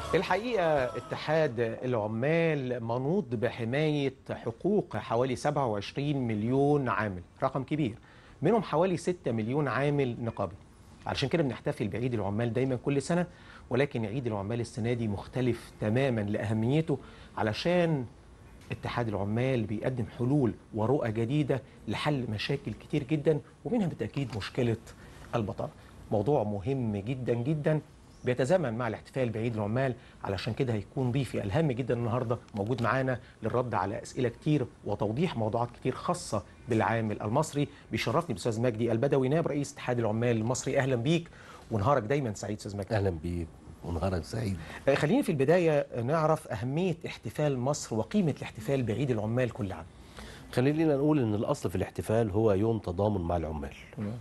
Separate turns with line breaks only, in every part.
الحقيقة اتحاد العمال منوط بحماية حقوق حوالي 27 مليون عامل رقم كبير منهم حوالي 6 مليون عامل نقابي علشان كده بنحتفل بعيد العمال دايما كل سنة ولكن عيد العمال السنة دي مختلف تماما لأهميته علشان اتحاد العمال بيقدم حلول ورؤى جديدة لحل مشاكل كتير جدا ومنها بالتأكيد مشكلة البطالة موضوع مهم جدا جدا بيتزامن مع الاحتفال بعيد العمال علشان كده هيكون ضيفي الهام جدا النهارده موجود معانا للرد على اسئله كتير وتوضيح موضوعات كتير خاصه بالعامل المصري بيشرفني الاستاذ مجدي البدوي نائب رئيس اتحاد العمال المصري اهلا بيك ونهارك دايما سعيد استاذ مجدي
اهلا بيك ونهارك سعيد
آه، خلينا في البدايه نعرف اهميه احتفال مصر وقيمه الاحتفال بعيد العمال كل عام
خلينا نقول ان الاصل في الاحتفال هو يوم تضامن مع العمال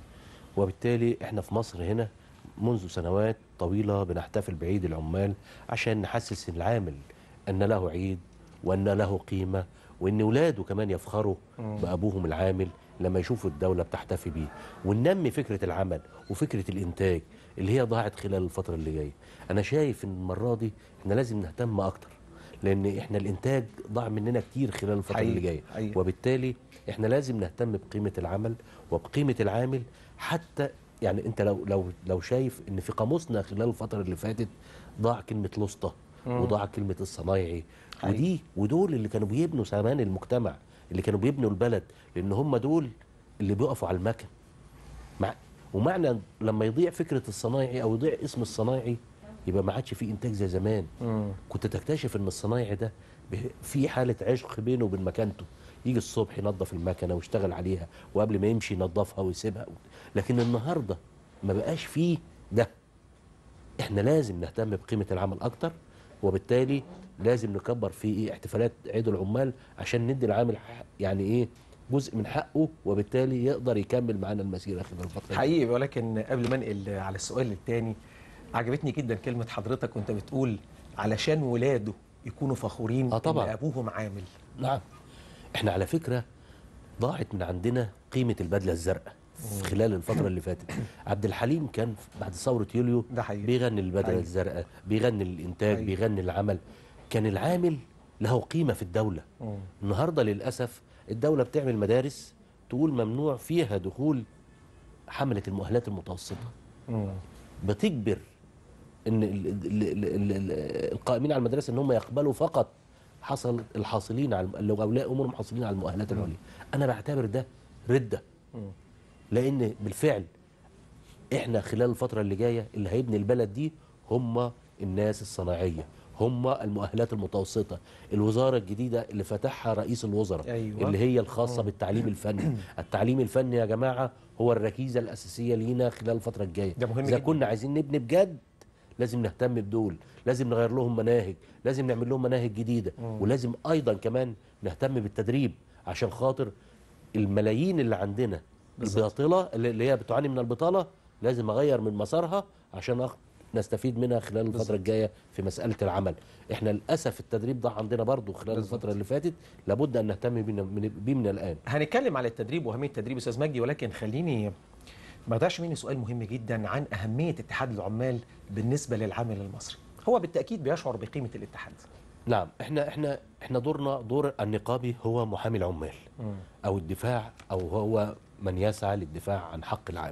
وبالتالي احنا في مصر هنا منذ سنوات طويله بنحتفل بعيد العمال عشان نحسس العامل ان له عيد وان له قيمه وان اولاده كمان يفخروا بابوهم العامل لما يشوفوا الدوله بتحتفي بيه وننمي فكره العمل وفكره الانتاج اللي هي ضاعت خلال الفتره اللي جايه انا شايف ان المره دي احنا لازم نهتم اكتر لان احنا الانتاج ضاع مننا كتير خلال الفتره
حقيقي،
اللي جايه
حقيقي.
وبالتالي احنا لازم نهتم بقيمه العمل وبقيمه العامل حتى يعني انت لو لو لو شايف ان في قاموسنا خلال الفتره اللي فاتت ضاع كلمه الوسطى وضاع كلمه الصنايعي
حقيقي.
ودي ودول اللي كانوا بيبنوا زمان المجتمع اللي كانوا بيبنوا البلد لان هم دول اللي بيقفوا على المكن مع ومعنى لما يضيع فكره الصنايعي او يضيع اسم الصنايعي يبقى ما عادش في انتاج زي زمان كنت تكتشف ان الصنايعي ده ب- في حاله عشق بينه وبين مكانته يجي الصبح ينظف المكنه ويشتغل عليها وقبل ما يمشي ينظفها ويسيبها لكن النهارده ما بقاش فيه ده احنا لازم نهتم بقيمه العمل اكتر وبالتالي لازم نكبر في ايه احتفالات عيد العمال عشان ندي العامل حق- يعني ايه جزء من حقه وبالتالي يقدر يكمل معانا المسيره خلال الفتره دي.
حقيقي ولكن قبل ما انقل على السؤال الثاني عجبتني جدا كلمه حضرتك وانت بتقول علشان ولاده يكونوا فخورين
آه طبعاً.
ان ابوهم عامل
نعم احنا على فكرة ضاعت من عندنا قيمة البدلة الزرقاء في خلال الفترة اللي فاتت عبد الحليم كان بعد ثورة يوليو
ده حقيقي.
بيغني البدلة
حقيقي.
الزرقاء بيغني الإنتاج
حقيقي.
بيغني العمل كان العامل له قيمة في الدولة
مم.
النهاردة للأسف الدولة بتعمل مدارس تقول ممنوع فيها دخول حملة المؤهلات المتوسطة
مم.
بتجبر ان ال- ال- ال- ال- ال- القائمين على المدرسه ان هم يقبلوا فقط حصل الحاصلين على اللي اولياء امورهم حاصلين على المؤهلات العليا انا بعتبر ده رده لان بالفعل احنا خلال الفتره اللي جايه اللي هيبني البلد دي هم الناس الصناعيه هم المؤهلات المتوسطه الوزاره الجديده اللي فتحها رئيس الوزراء
أيوة.
اللي هي الخاصه بالتعليم الفني التعليم الفني يا جماعه هو الركيزه الاساسيه لينا خلال الفتره الجايه
ده مهم
اذا
جداً.
كنا عايزين نبني بجد لازم نهتم بدول لازم نغير لهم مناهج لازم نعمل لهم مناهج جديده ولازم ايضا كمان نهتم بالتدريب عشان خاطر الملايين اللي عندنا الباطله اللي اللي هي بتعاني من البطاله لازم اغير من مسارها عشان أخ- نستفيد منها خلال الفتره الجايه في مساله العمل احنا للاسف التدريب ضاع عندنا برضو خلال
بالظبط.
الفتره اللي فاتت لابد ان نهتم بيه من, بيه من الان
هنتكلم على التدريب واهميه التدريب استاذ مجدي ولكن خليني ما يضيعش مني سؤال مهم جدا عن اهميه اتحاد العمال بالنسبه للعامل المصري هو بالتاكيد بيشعر بقيمه الاتحاد
نعم احنا احنا احنا دورنا دور النقابي هو محامي العمال او الدفاع او هو من يسعى للدفاع عن حق العامل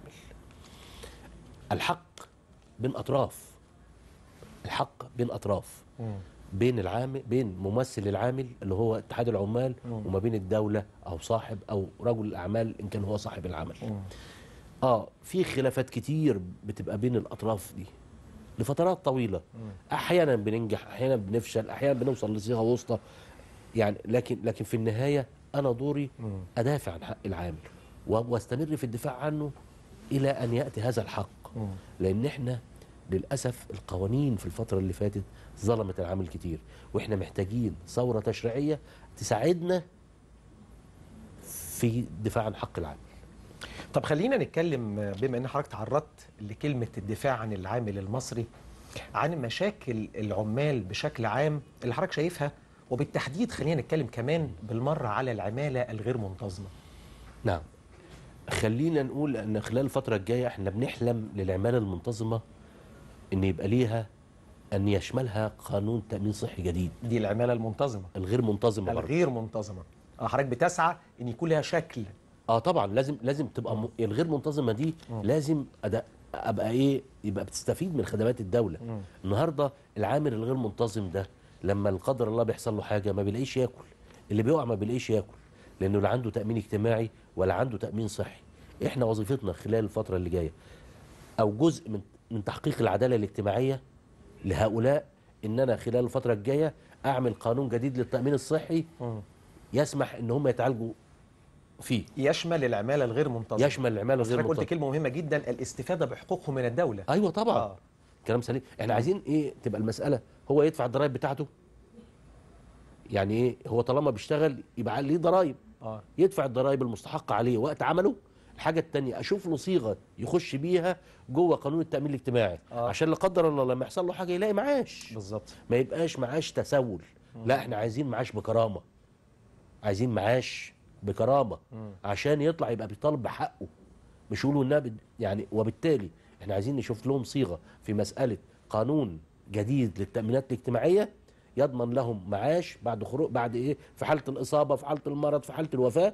الحق بين اطراف الحق بين اطراف بين العامل بين ممثل العامل اللي هو اتحاد العمال وما بين الدوله او صاحب او رجل الاعمال ان كان هو صاحب العمل اه في خلافات كتير بتبقى بين الاطراف دي لفترات طويله احيانا بننجح احيانا بنفشل احيانا بنوصل لصيغه وسطى يعني لكن لكن في النهايه انا دوري ادافع عن حق العامل و- واستمر في الدفاع عنه الى ان ياتي هذا الحق لان احنا للاسف القوانين في الفتره اللي فاتت ظلمت العامل كتير واحنا محتاجين ثوره تشريعيه تساعدنا في الدفاع عن حق العامل
طب خلينا نتكلم بما ان حضرتك تعرضت لكلمه الدفاع عن العامل المصري عن مشاكل العمال بشكل عام اللي حضرتك شايفها وبالتحديد خلينا نتكلم كمان بالمره على العماله الغير منتظمه
نعم خلينا نقول ان خلال الفتره الجايه احنا بنحلم للعماله المنتظمه ان يبقى ليها ان يشملها قانون تامين صحي جديد
دي العماله المنتظمه
الغير منتظمه برضه
الغير منتظمه اه حضرتك بتسعى ان يكون لها شكل
اه طبعا لازم لازم تبقى م... الغير منتظمه دي لازم أداء ابقى ايه يبقى بتستفيد من خدمات الدوله النهارده العامل الغير منتظم ده لما لا قدر الله بيحصل له حاجه ما بيلاقيش ياكل اللي بيقع ما بيلاقيش ياكل لانه لا عنده تامين اجتماعي ولا عنده تامين صحي احنا وظيفتنا خلال الفتره اللي جايه او جزء من من تحقيق العداله الاجتماعيه لهؤلاء ان انا خلال الفتره الجايه اعمل قانون جديد للتامين الصحي يسمح ان هم يتعالجوا فيه
يشمل العماله الغير منتظمه
يشمل العماله
بس
الغير
حضرتك قلت
منتظمه
كلمه مهمه جدا الاستفاده بحقوقهم من الدوله
ايوه طبعا
آه.
كلام سليم احنا عايزين ايه تبقى المساله هو يدفع الضرايب بتاعته يعني ايه هو طالما بيشتغل يبقى ليه ضرايب
اه
يدفع الضرايب المستحقه عليه وقت عمله الحاجه الثانيه اشوف له صيغه يخش بيها جوه قانون التامين الاجتماعي
آه.
عشان لا قدر الله لما يحصل له حاجه يلاقي معاش
بالظبط
ما يبقاش معاش تسول لا احنا عايزين معاش بكرامه عايزين معاش بكرامه عشان يطلع يبقى بيطالب بحقه مش يقولوا انها بد- يعني وبالتالي احنا عايزين نشوف لهم صيغه في مساله قانون جديد للتامينات الاجتماعيه يضمن لهم معاش بعد خروج بعد ايه في حاله الاصابه في حاله المرض في حاله الوفاه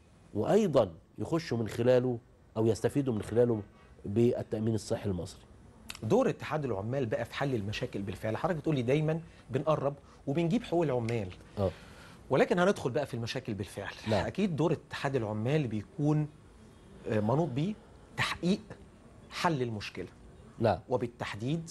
وايضا يخشوا من خلاله او يستفيدوا من خلاله بالتامين الصحي المصري
دور اتحاد العمال بقى في حل المشاكل بالفعل حضرتك بتقول لي دايما بنقرب وبنجيب حقوق العمال
اه
ولكن هندخل بقى في المشاكل بالفعل
نعم.
اكيد دور اتحاد العمال بيكون آه، منوط بيه تحقيق حل المشكله
نعم
وبالتحديد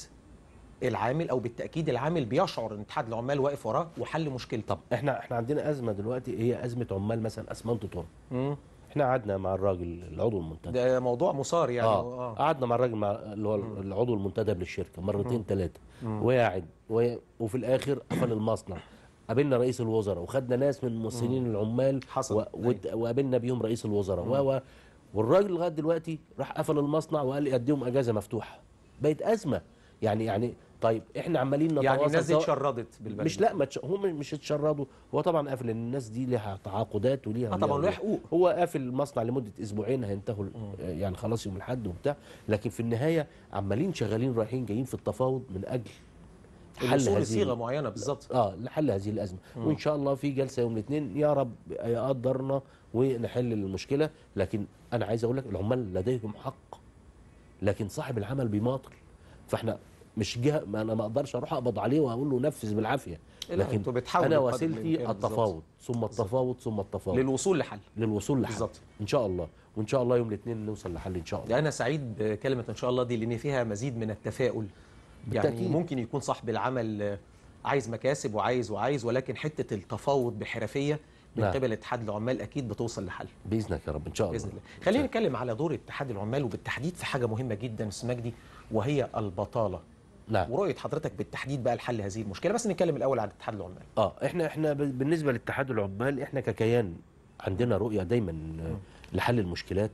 العامل او بالتاكيد العامل بيشعر ان اتحاد العمال واقف وراه وحل مشكلته
طب احنا احنا عندنا ازمه دلوقتي هي ازمه عمال مثلا اسمنت طن
مم.
احنا قعدنا مع الراجل العضو المنتدب
ده موضوع مثار يعني
اه قعدنا مع الراجل مع اللي هو العضو المنتدب للشركه مرتين ثلاثه وقاعد و- وفي الاخر قفل المصنع قابلنا رئيس الوزراء وخدنا ناس من ممثلين العمال
حصل.
و- ود- وقابلنا بيهم رئيس الوزراء و و والراجل لغايه دلوقتي راح قفل المصنع وقال يديهم اجازه مفتوحه بقت ازمه يعني يعني طيب احنا عمالين نتواصل
يعني الناس دي
سواء-
اتشردت بالبلد
مش لا ما تش... هم مش اتشردوا هو طبعا قافل لان الناس دي لها تعاقدات وليها
اه طبعا
وليها-
له حقوق
هو قافل المصنع لمده اسبوعين هينتهوا ال- يعني خلاص يوم الاحد وبتاع لكن في النهايه عمالين شغالين رايحين جايين في التفاوض من اجل
الوصول
هذه
لصيغه
ال-
معينه بالظبط
اه لحل هذه الازمه وان شاء الله في جلسه يوم الاثنين يا رب يقدرنا ونحل المشكله لكن انا عايز اقول لك العمال لديهم حق لكن صاحب العمل بيماطل فاحنا مش جهه ما انا ما اقدرش اروح اقبض عليه واقول له نفذ بالعافيه
لا،
لكن
انتوا بتحاولوا
انا
بقدر الإمكان
وسيلتي
بالظبط.
التفاوض ثم التفاوض ثم التفاوض
للوصول لحل
للوصول لحل
بالظبط.
ان شاء الله وان شاء الله يوم الاثنين نوصل لحل ان شاء الله
ده انا سعيد بكلمه ان شاء الله دي لان فيها مزيد من التفاؤل يعني
بالتأكيد.
ممكن يكون صاحب العمل آه، عايز مكاسب وعايز وعايز ولكن حته التفاوض بحرفيه من
نعم.
قبل اتحاد العمال اكيد بتوصل لحل
باذنك يا رب ان شاء الله
باذن الله خلينا نتكلم على دور اتحاد العمال وبالتحديد في حاجه مهمه جدا استاذ مجدي وهي البطاله
نعم
ورؤيه حضرتك بالتحديد بقى لحل هذه المشكله بس نتكلم الاول عن اتحاد العمال
اه احنا احنا ب- بالنسبه لاتحاد العمال احنا ككيان عندنا رؤيه دايما آه، لحل المشكلات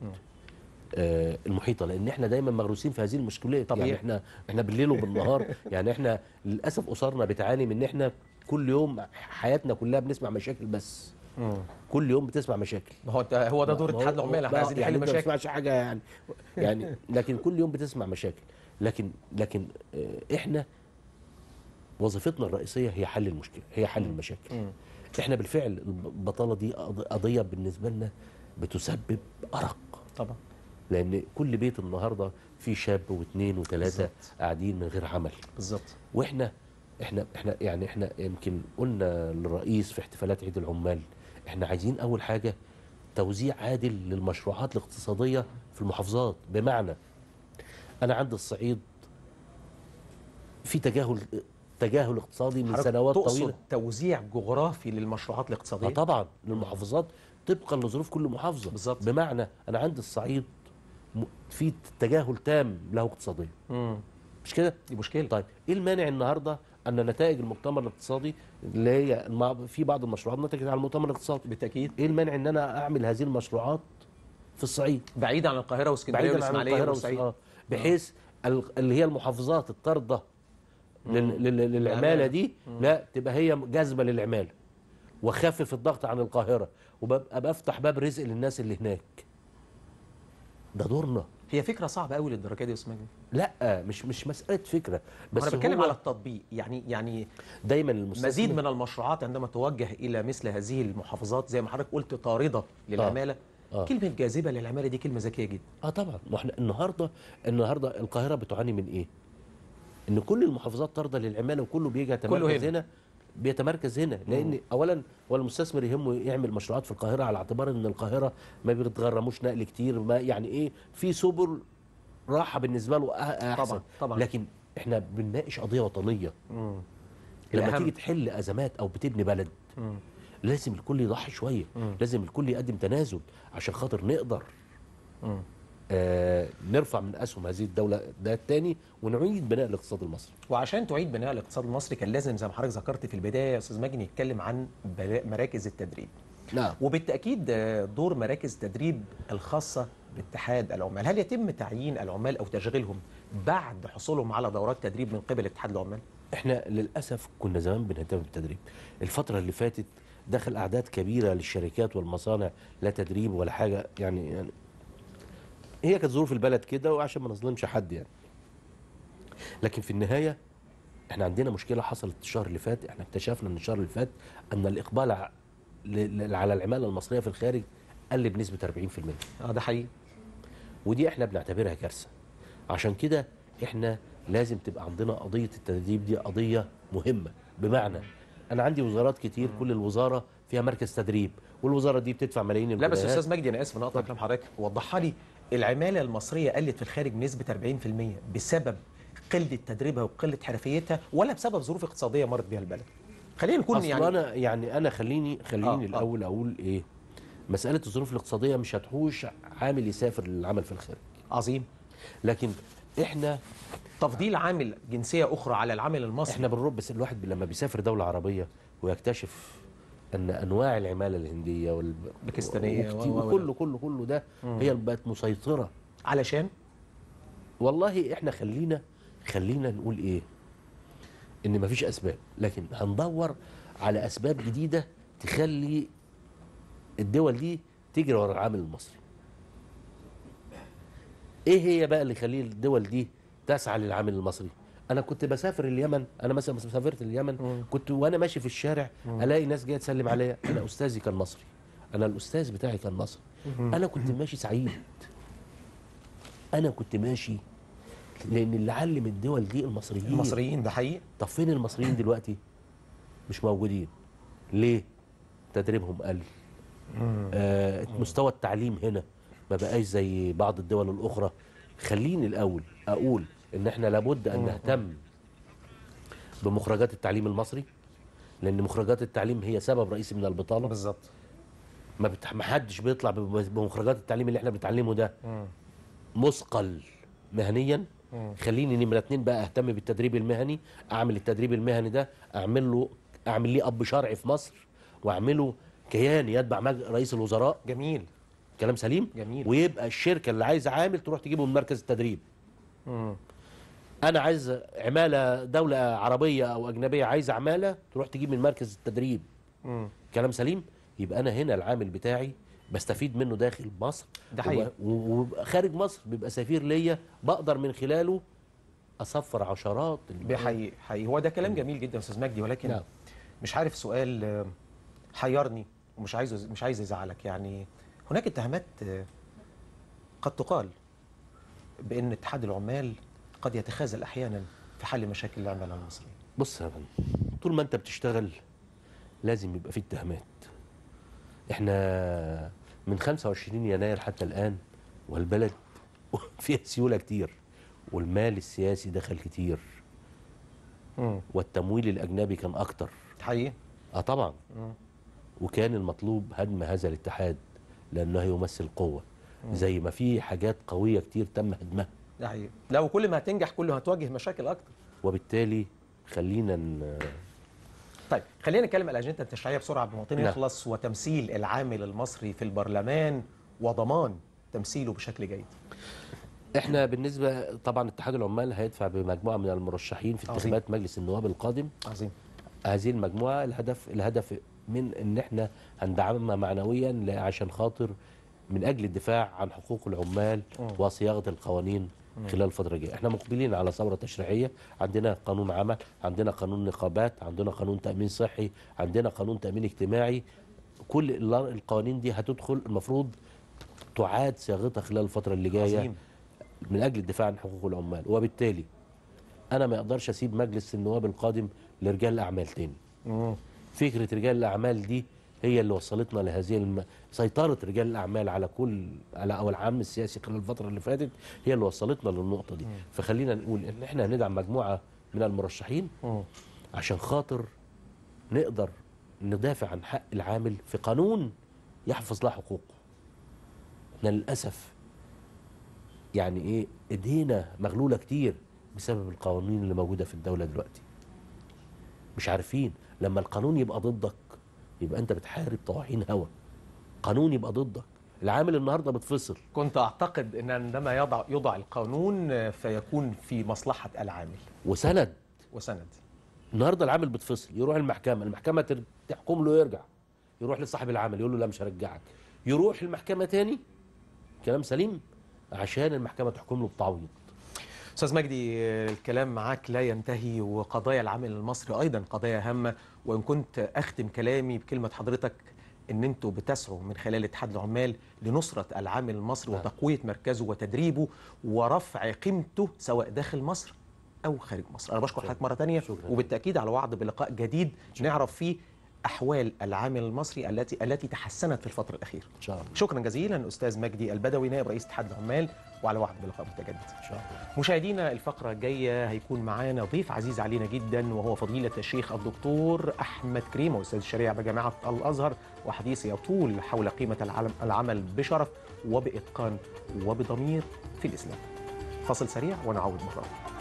آه، المحيطه لان احنا دايما مغروسين في هذه المشكلات
طبيعي.
يعني احنا احنا بالليل وبالنهار يعني احنا للاسف اسرنا بتعاني من ان احنا كل يوم حياتنا كلها بنسمع مشاكل بس كل يوم بتسمع مشاكل
ما هو انت هو ده دور
ما هو-
اتحاد العمال احنا
ما-
عايزين
يعني
نحل
انت ما
مشاكل
بتسمعش حاجه يعني يعني لكن كل يوم بتسمع مشاكل لكن لكن آه، احنا وظيفتنا الرئيسيه هي حل المشكله هي حل المشاكل
مم.
احنا بالفعل البطاله دي قض- قضيه بالنسبه لنا بتسبب ارق
طبعا
لان كل بيت النهارده فيه شاب واثنين وثلاثه
بالظبط.
قاعدين من غير عمل
بالظبط
واحنا احنا احنا يعني احنا يمكن قلنا للرئيس في احتفالات عيد العمال احنا عايزين اول حاجه توزيع عادل للمشروعات الاقتصاديه في المحافظات بمعنى انا عند الصعيد في تجاهل تجاهل اقتصادي من
حضرتك
سنوات
تقصد
طويله
توزيع جغرافي للمشروعات
اه
الاقتصاديه
طبعا للمحافظات طبقا لظروف كل محافظه
بالظبط.
بمعنى انا عند الصعيد م- في تجاهل تام له اقتصاديا
مم.
مش كده
دي مشكله
طيب ايه المانع النهارده ان نتائج المؤتمر الاقتصادي اللي هي المع- في بعض المشروعات نتجت على المؤتمر الاقتصادي
بالتاكيد
ايه المانع ان انا اعمل هذه المشروعات في الصعيد
بعيد عن القاهره واسكندريه
بعيدا عن
والاسماعيليه
القاهره
والبورسعيد
آه. بحيث ال- اللي هي المحافظات الطارده لل- لل- للعماله
العمالة.
دي لا تبقى هي جاذبه للعماله واخفف الضغط عن القاهره وببقى بفتح باب رزق للناس اللي هناك ده دورنا
هي فكره صعبه قوي للدرجه دي يا استاذ مجدي
لا مش مش مساله فكره
بس
بس
انا بتكلم
هو
على التطبيق يعني يعني
دايما المستثمر
مزيد من المشروعات عندما توجه الى مثل هذه المحافظات زي ما حضرتك قلت طارده للعماله
آه.
كلمه جاذبه للعماله دي كلمه ذكيه جدا
اه طبعا ما احنا النهارده النهارده القاهره بتعاني من ايه؟ ان كل المحافظات طارده للعماله وكله بيجي يتمركز
هنا.
هنا بيتمركز هنا لان اولا هو المستثمر يهمه يعمل مشروعات في القاهره على اعتبار ان القاهره ما بيتغرموش نقل كتير ما يعني ايه في سبل راحه بالنسبه له أح- احسن
طبعا، طبعا.
لكن احنا بنناقش قضيه وطنيه
مم.
لما
الأهم.
تيجي تحل ازمات او بتبني بلد
مم.
لازم الكل يضحي شويه
مم.
لازم الكل يقدم تنازل عشان خاطر نقدر
مم.
آه نرفع من اسهم هذه الدوله ده الثاني ونعيد بناء الاقتصاد المصري
وعشان تعيد بناء الاقتصاد المصري كان لازم زي ما حضرتك ذكرت في البدايه يا استاذ مجدي نتكلم عن بلا- مراكز التدريب
نعم
وبالتاكيد آه، دور مراكز التدريب الخاصه باتحاد العمال هل يتم تعيين العمال او تشغيلهم بعد حصولهم على دورات تدريب من قبل اتحاد العمال
احنا للاسف كنا زمان بنهتم بالتدريب الفتره اللي فاتت دخل اعداد كبيره للشركات والمصانع لا تدريب ولا حاجه يعني يعني هي كانت ظروف البلد كده وعشان ما نظلمش حد يعني لكن في النهايه احنا عندنا مشكله حصلت الشهر اللي فات احنا اكتشفنا ان الشهر اللي فات ان الاقبال ع- ل- ل- على العماله المصريه في الخارج قل بنسبه 40%
اه ده حقيقي
ودي احنا بنعتبرها كارثه عشان كده احنا لازم تبقى عندنا قضيه التدريب دي قضيه مهمه بمعنى انا عندي وزارات كتير كل الوزاره فيها مركز تدريب والوزاره دي بتدفع ملايين
لا بس
الجنيهات.
استاذ مجدي انا اسف ان اقطع كلام حضرتك وضحها لي العماله المصريه قلت في الخارج بنسبه 40% بسبب قله تدريبها وقله حرفيتها ولا بسبب ظروف اقتصاديه مرت بها البلد خلينا نكون
اصل
يعني
انا يعني انا خليني خليني
آه،
آه
آه.
الاول اقول ايه مساله الظروف الاقتصاديه مش هتحوش عامل يسافر للعمل في الخارج
عظيم
لكن احنا
تفضيل عامل جنسيه اخرى على العامل المصري
احنا بنرد بس الواحد لما بيسافر دوله عربيه ويكتشف ان انواع العماله الهنديه وال
باكستانية
وكتير-
و- و- و-
وكله كله كله ده هي اللي بقت مسيطره
علشان
والله احنا خلينا خلينا نقول ايه ان مفيش اسباب لكن هندور على اسباب جديده تخلي الدول دي تجري ورا العامل المصري ايه هي بقى اللي يخلي الدول دي تسعى للعامل المصري انا كنت بسافر اليمن انا مثلا سافرت اليمن كنت وانا ماشي في الشارع الاقي ناس جايه تسلم عليا انا استاذي كان مصري انا الاستاذ بتاعي كان مصري انا كنت ماشي سعيد انا كنت ماشي لان اللي علم الدول دي المصريين
المصريين ده حقيقي
طب فين المصريين دلوقتي مش موجودين ليه تدريبهم قل آه مستوى التعليم هنا ما بقاش زي بعض الدول الاخرى خليني الاول اقول ان احنا لابد ان نهتم بمخرجات التعليم المصري لان مخرجات التعليم هي سبب رئيسي من البطاله
بالظبط
ما بتح... ما حدش بيطلع ب- بمخرجات التعليم اللي احنا بنتعلمه ده مثقل مهنيا خليني نمره اتنين بقى اهتم بالتدريب المهني اعمل التدريب المهني ده اعمل له اعمل ليه اب شرعي في مصر واعمله كيان يتبع مج... رئيس الوزراء
جميل
كلام سليم
جميل.
ويبقى الشركه اللي عايزه عامل تروح تجيبه من مركز التدريب انا عايز عماله دوله عربيه او اجنبيه عايزه عماله تروح تجيب من مركز التدريب
مم.
كلام سليم يبقى انا هنا العامل بتاعي بستفيد منه داخل مصر
ده حقيقي.
و- وخارج مصر بيبقى سفير ليا بقدر من خلاله اصفر عشرات الم-
بحقيقي حقيقي هو ده كلام جميل جدا يا استاذ مجدي ولكن
نعم.
مش عارف سؤال آه، حيرني ومش عايز مش عايز يزعلك يعني هناك اتهامات آه، قد تقال بان اتحاد العمال قد يتخاذل احيانا في حل مشاكل العماله المصريه
بص يا فندم طول ما انت بتشتغل لازم يبقى في اتهامات احنا من 25 يناير حتى الان والبلد فيها سيوله كتير والمال السياسي دخل كتير والتمويل الاجنبي كان اكتر
حقيقي
اه طبعا وكان المطلوب هدم هذا الاتحاد لانه يمثل قوه زي ما في حاجات قويه كتير تم هدمها
ده حقيقي لو كل ما هتنجح كل ما هتواجه مشاكل اكتر
وبالتالي خلينا ن-
طيب خلينا نتكلم على الاجنده التشريعيه بسرعه بمواطن
نعم.
يخلص وتمثيل العامل المصري في البرلمان وضمان تمثيله بشكل جيد
احنا بالنسبه طبعا اتحاد العمال هيدفع بمجموعه من المرشحين في
عظيم.
انتخابات مجلس النواب القادم
عظيم
هذه المجموعه الهدف الهدف من ان احنا هندعمها معنويا ل- عشان خاطر من اجل الدفاع عن حقوق العمال وصياغه القوانين خلال الفتره الجايه احنا مقبلين على ثوره تشريعيه عندنا قانون عمل عندنا قانون نقابات عندنا قانون تامين صحي عندنا قانون تامين اجتماعي كل ال- القوانين دي هتدخل المفروض تعاد صياغتها خلال الفتره اللي جايه
عظيم.
من اجل الدفاع عن حقوق العمال وبالتالي انا ما اقدرش اسيب مجلس النواب القادم لرجال الاعمال تاني
مم.
فكره رجال الاعمال دي هي اللي وصلتنا لهذه الم... سيطره رجال الاعمال على كل على او العام السياسي خلال الفتره اللي فاتت هي اللي وصلتنا للنقطه دي فخلينا نقول ان احنا هندعم مجموعه من المرشحين
مم.
عشان خاطر نقدر ندافع عن حق العامل في قانون يحفظ له حقوقه احنا للاسف يعني ايه ايدينا مغلوله كتير بسبب القوانين اللي موجوده في الدوله دلوقتي مش عارفين لما القانون يبقى ضدك يبقى انت بتحارب طواحين هوا قانون يبقى ضدك العامل النهارده بتفصل
كنت أعتقد أن عندما يضع, يضع القانون آه، فيكون في مصلحة العامل
وسند
وسند
النهارده العامل بتفصل يروح المحكمه المحكمه تر- تحكم له يرجع يروح لصاحب العمل يقول له لا مش هرجعك يروح المحكمه تاني كلام سليم عشان المحكمه تحكم له بتعويض
أستاذ مجدي آه، الكلام معاك لا ينتهي وقضايا العامل المصري أيضا قضايا هامة وإن كنت أختم كلامي بكلمة حضرتك إن أنتوا بتسعوا من خلال اتحاد العمال لنصرة العامل المصري
نعم.
وتقوية مركزه وتدريبه ورفع قيمته سواء داخل مصر أو خارج مصر أنا بشكر
شكراً.
حضرتك مرة تانية
شكراً.
وبالتأكيد على وعد بلقاء جديد نعرف فيه أحوال العامل المصري التي التي تحسنت في الفترة الأخيرة
ان شاء الله
شكرا جزيلا أستاذ مجدي البدوي نائب رئيس اتحاد العمال وعلى وعد بلقاء متجدد
ان شاء الله
مشاهدينا الفقرة الجاية هيكون معانا ضيف عزيز علينا جدا وهو فضيلة الشيخ الدكتور أحمد كريمة أستاذ الشريعة بجامعة الأزهر وحديث يطول حول قيمة العلم العمل بشرف وبإتقان وبضمير في الإسلام فاصل سريع ونعود مرة أخرى